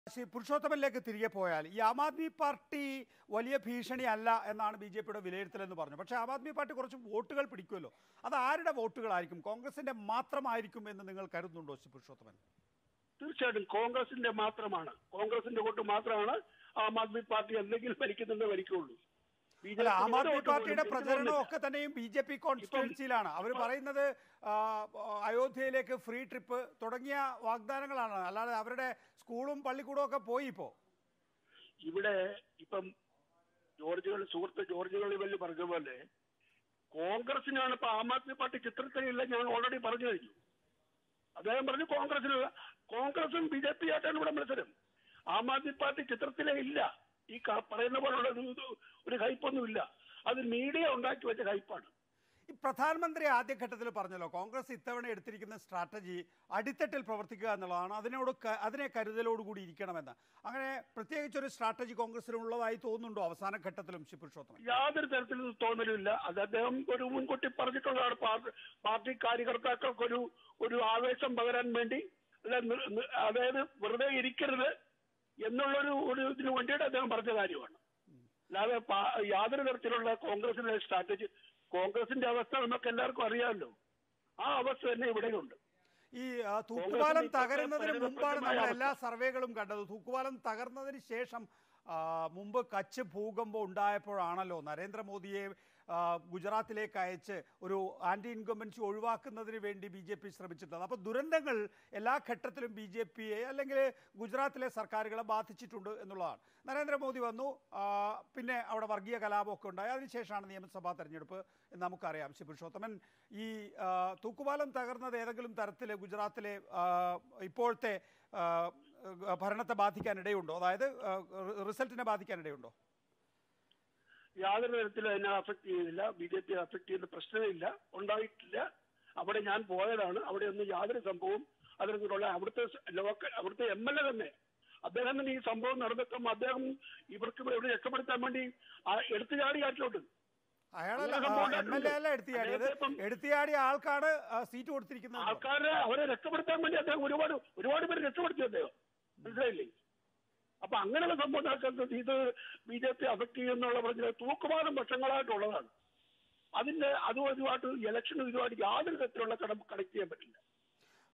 ശ്രീ പുരുഷോത്തമനിലേക്ക് തിരികെ പോയാൽ ഈ ആം ആദ്മി പാർട്ടി വലിയ ഭീഷണി അല്ല എന്നാണ് ബി ജെ പിയുടെ വിലയിരുത്തലെന്ന് പറഞ്ഞു പക്ഷേ ആം ആദ്മി പാർട്ടി കുറച്ച് വോട്ടുകൾ പിടിക്കുമല്ലോ അത് ആരുടെ വോട്ടുകളായിരിക്കും കോൺഗ്രസിന്റെ മാത്രമായിരിക്കും എന്ന് നിങ്ങൾ കരുതുന്നുണ്ടോ ശ്രീ പുരുഷോത്തമൻ തീർച്ചയായിട്ടും കോൺഗ്രസിന്റെ മാത്രമാണ് കോൺഗ്രസിന്റെ വോട്ട് മാത്രമാണ് ആം ആദ്മി പാർട്ടി എന്തെങ്കിലും ഭരിക്കുന്നുണ്ട് ഭരിക്കുള്ളൂ ബി ജെ അല്ല പി ആം ആദ്മി വോട്ട് പാർട്ടിയുടെ പോലും പ്രചരണം പിടിക്കുന്നില്ല. ഒക്കെ തന്നെയും ബി ജെ പി കോൺസ്റ്റിറ്റ്യുവൻസിയിലാണ് അവർ പറയുന്നത് ആ, അയോധ്യയിലേക്ക് ഫ്രീ ട്രിപ്പ് തുടങ്ങിയ വാഗ്ദാനങ്ങളാണ് അല്ലാതെ അവരുടെ സ്കൂളും പള്ളിക്കൂടവും ഒക്കെ പോയി ഇപ്പോ ഇവിടെ ഇപ്പം ജോർജുകൾ സുഹൃത്ത് ജോർജുകൾ വലിയ പറഞ്ഞ പോലെ കോൺഗ്രസിനാണ് ഇപ്പൊ ആം ആദ്മി പാർട്ടി ചിത്രത്തിലില്ല ഞാൻ ഓൾറെഡി പറഞ്ഞു കഴിഞ്ഞു അദ്ദേഹം പറഞ്ഞു കോൺഗ്രസിനുള്ള കോൺഗ്രസും ബി ജെ പി ആയിട്ടാണ് ഇവിടെ മത്സരം ആം ആദ്മി പാർട്ടി ചിത്രത്തിലേ ഇല്ല ഈ ക- പറയുന്ന പോലുള്ള ഒരു ഇത് ഒരു ഹൈപ്പൊന്നും ഇല്ല അത് മീഡിയ ഉണ്ടാക്കി വെച്ച ഹൈപ്പാണ് ഈ പ്രധാനമന്ത്രി ആദ്യഘട്ടത്തിൽ പറഞ്ഞല്ലോ കോൺഗ്രസ് ഇത്തവണ എടുത്തിരിക്കുന്ന സ്ട്രാറ്റജി അടിത്തട്ടിൽ പ്രവർത്തിക്കുക എന്നുള്ളതാണ് അതിനോട് ക- അതിനെ കരുതലോടുകൂടി ഇരിക്കണമെന്ന് അങ്ങനെ പ്രത്യേകിച്ച് ഒരു സ്ട്രാറ്റജി കോൺഗ്രസിനുള്ളതായി തോന്നുന്നുണ്ടോ അവസാന ഘട്ടത്തിലും ശ്രീ പുരുഷോത്തമൻ യാതൊരു തരത്തിലും തോന്നലുമില്ല അത് അദ്ദേഹം ഒരു മുൻകൂട്ടി പറഞ്ഞിട്ടുള്ളതാണ് പാർട്ടി പാർട്ടി കാര്യകർത്താക്കൾക്ക് ഒരു ഒരു ആവേശം പകരാൻ വേണ്ടി അല്ല, നി- നി- അതായത് വെറുതെ ഇരിക്കരുത് എന്നുള്ളൊരു ഒരു ഇതിന് വേണ്ടിയിട്ട് അദ്ദേഹം പറഞ്ഞ കാര്യമാണ് അല്ലാതെ പാ- യാതൊരു തരത്തിലുള്ള കോൺഗ്രസിന്റെ സ്ട്രാറ്റജി കോൺഗ്രസിന്റെ അവസ്ഥ നമുക്ക് എല്ലാവർക്കും അറിയാമല്ലോ ആ അവസ്ഥ തന്നെ ഇവിടെയുണ്ട് ഈ ആ, തൂക്കുപാലം ഇപ്പോഴത്തെ തകരുന്നതിന് മുമ്പാണ് നമ്മൾ പരിണതപ്രദമായ എല്ലാ സർവേകളും കണ്ടത് തൂക്കുപാലം തകർന്നതിന് ശേഷം ആ, മുമ്പ് കച്ച് ഭൂകമ്പം ഉണ്ടായപ്പോഴാണല്ലോ നരേന്ദ്രമോദിയെ ആ, ഗുജറാത്തിലേക്ക് അയച്ച് ഒരു ആന്റി ഇൻകംബൻസി ഒഴിവാക്കുന്നതിന് വേണ്ടി ബി ജെ പി ശ്രമിച്ചിട്ടുള്ളത് അപ്പോൾ ദുരന്തങ്ങൾ എല്ലാ ഘട്ടത്തിലും ബി ജെ പിയെ അല്ലെങ്കിൽ ഗുജറാത്തിലെ സർക്കാരുകളെ ബാധിച്ചിട്ടുണ്ട് എന്നുള്ളതാണ് നരേന്ദ്രമോദി വന്നു ആ, പിന്നെ അവിടെ വർഗീയ കലാപമൊക്കെ ഉണ്ടായി അതിനുശേഷമാണ് നിയമസഭാ തെരഞ്ഞെടുപ്പ് എന്ന് നമുക്കറിയാം ശ്രീ പുരുഷോത്തമൻ ഈ ആ, തൂക്കുപാലം തകർന്നത് ഏതെങ്കിലും തരത്തിൽ ഗുജറാത്തിലെ ആ, ഇപ്പോഴത്തെ ആ, ഭരണത്തെ ബാധിക്കാൻ ഇടയുണ്ടോ അതായത് ആ, റിസൾട്ടിനെ ബാധിക്കാൻ ഇടയുണ്ടോ യാതൊരു തരത്തിലും അതിനെ അഫക്ട് ചെയ്യുന്നില്ല ബി ജെ പി അഫക്ട് ചെയ്യുന്ന പ്രശ്നമില്ല ഉണ്ടായിട്ടില്ല അവിടെ ഞാൻ പോയതാണ് അവിടെ ഒന്നും യാതൊരു സംഭവവും അതിനുള്ള അവിടുത്തെ ലോക്കൽ അവിടുത്തെ എം എൽ എ തന്നെ അദ്ദേഹം തന്നെ ഈ സംഭവം നടന്നിട്ടും അദ്ദേഹം ഇവർക്ക് ഇവിടെ രക്ഷപ്പെടുത്താൻ വേണ്ടി ആ എടുത്തു ചാടി കാറ്റിലോട്ട് അയാളല്ല അങ്ങനെ സംഭവം എം എൽ എ അല്ല എടുത്തിയാടിയത് അദ്ദേഹത്തെ ഇപ്പം- എടുത്തിയാടിയ ആൾക്കാണ് ആ, സീറ്റ് കൊടുത്തിരിക്കുന്നത് ആൾക്കാരെ അവരെ രക്ഷപ്പെടുത്താൻ വേണ്ടി അദ്ദേഹം ഒരുപാട് ഒരുപാട് പേര് രക്ഷപ്പെടുത്തി അദ്ദേഹം മനസ്സിലായില്ലേ അപ്പൊ അങ്ങനെയുള്ള സംഭവം നടക്കുന്നത് ഇത് ബി ജെ പി അഫക്ട് ചെയ്യുന്നുള്ള പറഞ്ഞത് തൂക്കുപാലം വർഷങ്ങളായിട്ടുള്ളതാണ് അതിന്റെ അതും ഇതുമായിട്ട് ഇലക്ഷനും ഇതുമായിട്ട് യാതൊരു തരത്തിലുള്ള കടം കണക്ട് ചെയ്യാൻ പറ്റില്ല